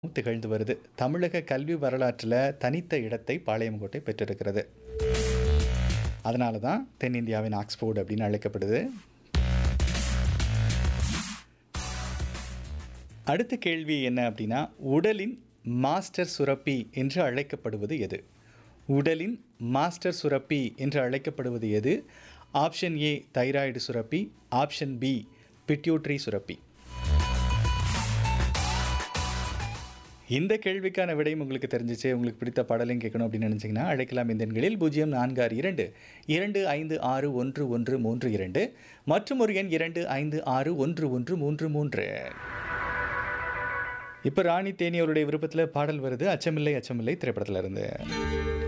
திகழ்ந்து வருது தமிழக கல்வி வரலாற்றில் தனித்த இடத்தை பாளையங்கோட்டை பெற்றிருக்கிறது அதனால தான் தென்னிந்தியாவின் ஆக்ஸ்போர்டு அப்படின்னு அழைக்கப்படுது அடுத்த கேள்வி என்ன அப்படின்னா உடலின் மாஸ்டர் சுரப்பி என்று அழைக்கப்படுவது எது உடலின் மாஸ்டர் சுரப்பி என்று அழைக்கப்படுவது எது ஆப்ஷன் ஏ தைராய்டு சுரப்பி ஆப்ஷன் பி பிட்யூட்ரி சுரப்பி இந்த கேள்விக்கான விடையும் உங்களுக்கு தெரிஞ்சிச்சு உங்களுக்கு பிடித்த பாடலையும் கேட்கணும் அப்படின்னு நினச்சிங்கன்னா அழைக்கலாம் இந்த எண்களில் பூஜ்ஜியம் நான்கு ஆறு இரண்டு இரண்டு ஐந்து ஆறு ஒன்று ஒன்று மூன்று இரண்டு மற்றும் ஒரு எண் இரண்டு ஐந்து ஆறு ஒன்று ஒன்று மூன்று மூன்று இப்போ ராணி தேனி அவருடைய விருப்பத்தில் பாடல் வருது அச்சமில்லை அச்சமில்லை திரைப்படத்தில் இருந்து